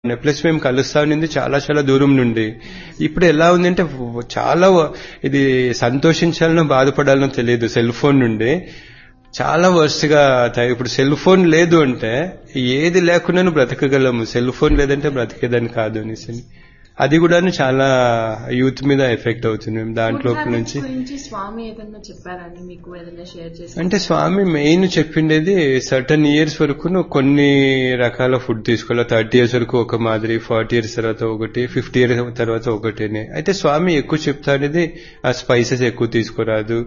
Plus మేము కలుస్తా ఉన్నది చాలా చాలా దూరం నుండి ఇప్పుడు ఎలా ఉందంటే చాలా ఇది సంతోషించాలనో బాధపడాలనో తెలియదు సెల్ ఫోన్ నుండి చాలా వర్స్ట్ గా తయ- ఇప్పుడు సెల్ ఫోన్ లేదు అంటే ఏది లేకున్నాను బ్రతకగలము సెల్ ఫోన్ లేదంటే బ్రతికేదని కాదు అనేసి అది కూడాను చాలా యూత్ మీద ఎఫెక్ట్ అవుతుంది మేము దాంట్లో Food habits నుంచి గురించి స్వామి ఏదన్నా చెప్పారని మీకు ఏదైనా షేర్ చేసి అంటే స్వామి మెయిన్ చెప్పిండేది సర్టన్ ఇయర్స్ వరకు నువ్వు కొన్ని రకాల ఫుడ్ తీసుకోవాలి థర్టీ ఇయర్స్ వరకు ఒక మాదిరి ఫార్టీ ఇయర్స్ తర్వాత ఒకటి ఫిఫ్టీ ఇయర్స్ తర్వాత ఒకటి అని అయితే స్వామి ఎక్కువ చెప్తానేది ఆ స్పైసెస్ ఎక్కువ తీసుకోరాదు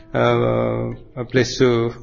ప్లస్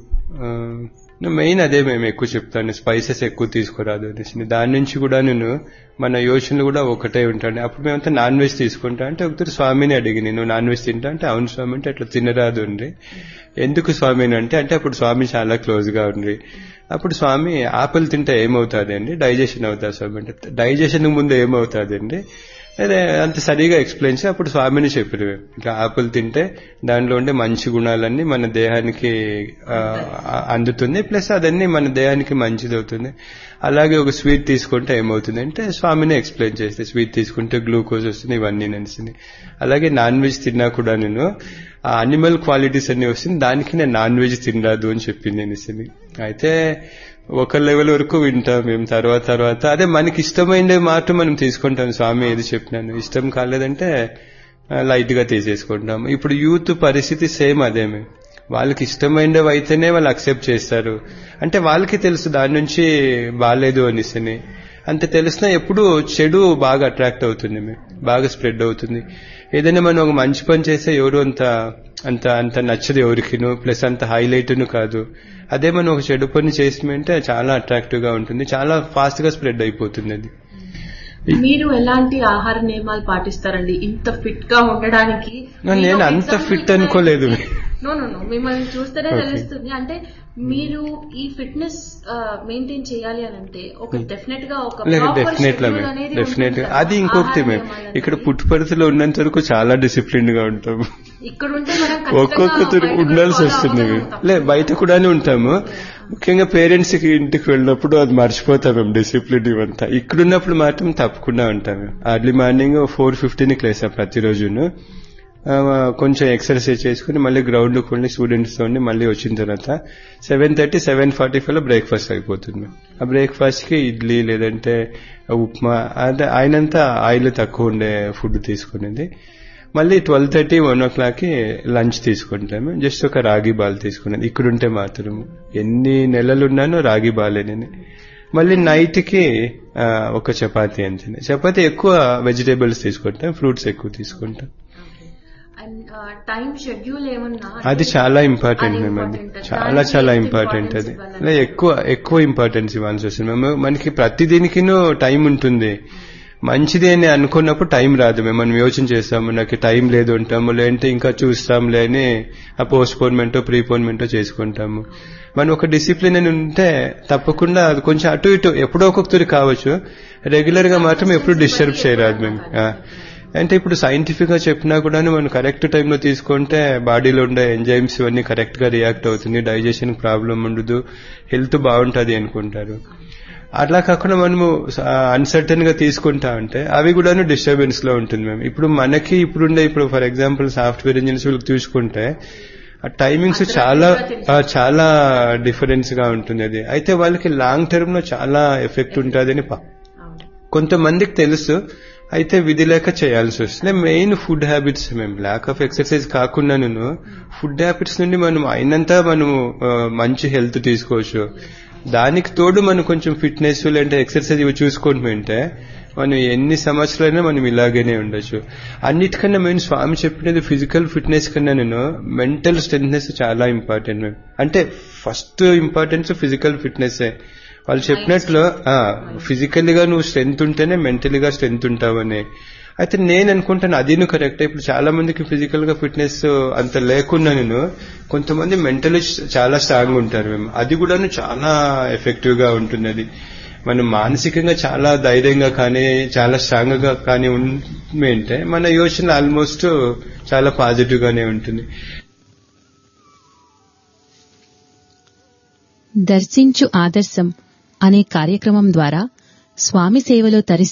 మెయిన్ అదే మేము ఎక్కువ చెప్తాను స్పైసెస్ ఎక్కువ తీసుకురాదు అనేసి దాని నుంచి కూడా నేను మన యోచనలు కూడా ఒకటే ఉంటాను అప్పుడు మేమంతా నాన్ వెజ్ తీసుకుంటా అంటే ఒకసారి స్వామిని అడిగి నేను నాన్ వెజ్ తింటా అంటే అవును స్వామి అంటే అట్లా తినరాదు అండి ఎందుకు స్వామిని అంటే అంటే అప్పుడు స్వామి చాలా క్లోజ్ గా ఉంది అప్పుడు స్వామి ఆపిల్ తింటే ఏమవుతుంది అండి డైజెషన్ అవుతుంది స్వామి అంటే డైజెషన్ ముందు ఏమవుతుంది అండి అదే అంత సరిగా ఎక్స్ప్లెయిన్ చేసి అప్పుడు స్వామిని చెప్పారు ఇట్లా ఆపిల్ తింటే దానిలో ఉండే మంచి గుణాలన్నీ మన దేహానికి ఆ, అందుతుంది ప్లస్ అదన్నీ మన దేహానికి మంచిది అవుతుంది అలాగే ఒక స్వీట్ తీసుకుంటే ఏమవుతుంది అంటే స్వామిని ఎక్స్ప్లెయిన్ చేస్తే స్వీట్ తీసుకుంటే గ్లూకోజ్ వస్తుంది ఇవన్నీ నడిచింది అలాగే నాన్ వెజ్ తిన్నా కూడా నేను ఆ అనిమల్ క్వాలిటీస్ అన్ని వస్తుంది దానికి నేను నాన్ వెజ్ తినరాదు అని చెప్పింది అనేసి అయితే ఒక లెవెల్ వరకు వింటాం మేము తర్వాత తర్వాత అదే మనకి ఇష్టమైన మాట మనం తీసుకుంటాం స్వామి ఏది చెప్పినాను ఇష్టం కాలేదంటే లైట్ గా తీసేసుకుంటాం ఇప్పుడు యూత్ పరిస్థితి సేమ్ అదే మేము వాళ్ళకి ఇష్టమైనవి అయితేనే వాళ్ళు అక్సెప్ట్ చేస్తారు అంటే వాళ్ళకి తెలుసు దాని నుంచి బాగాలేదు అనేసి అంత తెలిసినా ఎప్పుడు చెడు బాగా అట్రాక్ట్ అవుతుంది మేము బాగా స్ప్రెడ్ అవుతుంది ఏదైనా మనం ఒక మంచి పని చేస్తే ఎవరు అంత అంత అంత నచ్చదు ఎవరికిను ప్లస్ అంత హైలైట్ను కాదు అదే మనం ఒక చెడు పని చేసిమంటే చాలా అట్రాక్టివ్ గా ఉంటుంది చాలా ఫాస్ట్ గా స్ప్రెడ్ అయిపోతుంది అది మీరు ఎలాంటి ఆహార నియమాలు పాటిస్తారండి ఇంత ఫిట్ గా ఉండడానికి నేను అంత ఫిట్ అనుకోలేదు నో నో నో మిమ్మల్ని చూస్తేనే Okay. తెలుస్తుంది అంటే మీరు ఈ ఫిట్నెస్ మెయింటైన్ చేయాలి అని అంటే ఒక డెఫినెట్ గా ఒక లేదు proper డెఫినెట్ గా schedule మేము అనేది డెఫినెట్ ఉంటుంది గా కదా. అది ఇంకొకటి ఆహార మేము నియమాలు ఇక్కడ అనేది. పుట్టుపరిధిలో ఉన్నంత వరకు చాలా డిసిప్లిన్ గా ఉంటాము ఇక్కడ ఉంటే మనం ఖచ్చితంగా ఒక్కొక్కరు బయట ఉండాల్సి follow వస్తుంది అవ్వడం తప్పదు. లే బయట కూడానే ఉంటాము ముఖ్యంగా పేరెంట్స్ కి ఇంటికి వెళ్ళినప్పుడు అది మర్చిపోతాం మేము డిసిప్లిన్ ఇవంతా ఇక్కడ ఉన్నప్పుడు మాత్రం తప్పకుండా ఉంటాం అర్లీ మార్నింగ్ ఫోర్ ఫిఫ్టీన్కి లేసాం ప్రతిరోజును ఆ, కొంచెం ఎక్సర్సైజ్ చేసుకుని మళ్ళీ గ్రౌండ్ కి వెళ్ళి స్టూడెంట్స్ తో ఉండి మళ్ళీ వచ్చిన తర్వాత seven thirty seven forty five లో బ్రేక్ఫాస్ట్ అయిపోతుంది ఆ బ్రేక్ఫాస్ట్ కి ఇడ్లీ లేదంటే ఉప్మా అదే ఆయనంతా ఆయిల్ తక్కువ ఉండే ఫుడ్ తీసుకునేది మళ్ళీ twelve thirty one o'clock కి లంచ్ తీసుకుంటాము జస్ట్ ఒక రాగి బాల్ తీసుకున్నాను ఇక్కడుంటే మాత్రం ఎన్ని నెలలు ఉన్నానో రాగి బాలే నేను మళ్ళీ నైట్ కి ఆ, ఒక చపాతీ అంతే చపాతీ ఎక్కువ వెజిటేబుల్స్ తీసుకుంటాం ఫ్రూట్స్ ఎక్కువ తీసుకుంటాం అండ్ టైం షెడ్యూల్ ఏమన్నా అది చాలా ఇంపార్టెంట్ అది మేము అది important. చాలా దానికి చాలా ఎంత ఇంపార్టెంట్ importance అది ఇవ్వాలని? లే, ఎక్కువ ఎక్కువ ఇంపార్టెన్స్ ఇవ్వాల్సి వస్తుంది మేము మనకి ప్రతి దీనికినూ టైం ఉంటుంది మంచిది అని అనుకున్నప్పుడు టైం రాదు మేము మనం యోచన చేస్తాము నాకు టైం లేదు ఉంటాము లేదంటే ఇంకా చూస్తాంలే అని ఆ పోస్ట్పోన్మెంట్ ప్రీపోన్మెంట్ చేసుకుంటాము మనం ఒక డిసిప్లిన్ అని ఉంటే తప్పకుండా అది కొంచెం అటు ఇటు ఎప్పుడో ఒక్కొక్కరి కావచ్చు రెగ్యులర్ గా మాత్రం ఎప్పుడు డిస్టర్బ్ చేయరాదు మేము ఆ. అంటే ఇప్పుడు సైంటిఫిక్ గా చెప్పినా కూడా మనం కరెక్ట్ టైంలో తీసుకుంటే బాడీలో ఉండే ఎంజైమ్స్ ఇవన్నీ కరెక్ట్ గా రియాక్ట్ అవుతుంది డైజెషన్ ప్రాబ్లం ఉండదు హెల్త్ బాగుంటది అనుకుంటారు అట్లా కాకుండా మనము అన్సర్టన్ గా తీసుకుంటా అంటే అవి కూడాను డిస్టర్బెన్స్ లో ఉంటుంది మేము ఇప్పుడు మనకి ఇప్పుడుండే ఇప్పుడు ఫర్ ఎగ్జాంపుల్ సాఫ్ట్వేర్ ఇంజనీర్స్ వీళ్ళకి చూసుకుంటే ఆ టైమింగ్స్ చాలా ఆ, చాలా డిఫరెన్స్ గా ఉంటుంది అది అయితే వాళ్ళకి లాంగ్ టర్మ్ లో చాలా ఎఫెక్ట్ ఉంటుందని ప- అవును. కొంతమందికి తెలుసు అయితే విధి లేక చేయాల్సి వస్తుంది మెయిన్ ఫుడ్ హ్యాబిట్స్ మేము ల్యాక్ ఆఫ్ ఎక్సర్సైజ్ కాకుండా నేను ఫుడ్ హ్యాబిట్స్ నుండి మనం అయినంత మనము ఆ, మంచి హెల్త్ తీసుకోవచ్చు దానికి తోడు మనం కొంచెం ఫిట్నెస్ లేదంటే ఎక్సర్సైజ్ ఇవి చూసుకుంటుంటే మనం ఎన్ని సంవత్సరాలైనా మనం ఇలాగనే ఉండొచ్చు అన్నిటికన్నా మెయిన్ స్వామి చెప్పినది ఫిజికల్ ఫిట్నెస్ కన్నా నేను మెంటల్ స్ట్రెంగ్నెస్ చాలా ఇంపార్టెంట్ మేము అంటే ఫస్ట్ ఇంపార్టెన్స్ ఫిజికల్ ఫిట్నెస్ వాళ్ళు చెప్పినట్లు ఫిజికల్ గా నువ్వు స్ట్రెంత్ ఉంటేనే మెంటల్ గా స్ట్రెంత్ ఉంటావని అయితే నేను అనుకుంటాను అది నువ్వు కరెక్ట్ ఇప్పుడు చాలా మందికి ఫిజికల్ గా ఫిట్నెస్ అంత లేకున్నా నేను కొంతమంది మెంటల్ చాలా స్ట్రాంగ్ ఉంటారు మేము అది కూడాను చాలా ఎఫెక్టివ్ గా ఉంటుంది అది మనం మానసికంగా చాలా ధైర్యంగా కానీ చాలా స్ట్రాంగ్ గా కానీ ఉంటే మన యోచన ఆల్మోస్ట్ చాలా పాజిటివ్ గానే ఉంటుంది దర్శించు ఆదర్శం అనే కార్యక్రమం ద్వారా స్వామి సేవలో తరిస్తున్న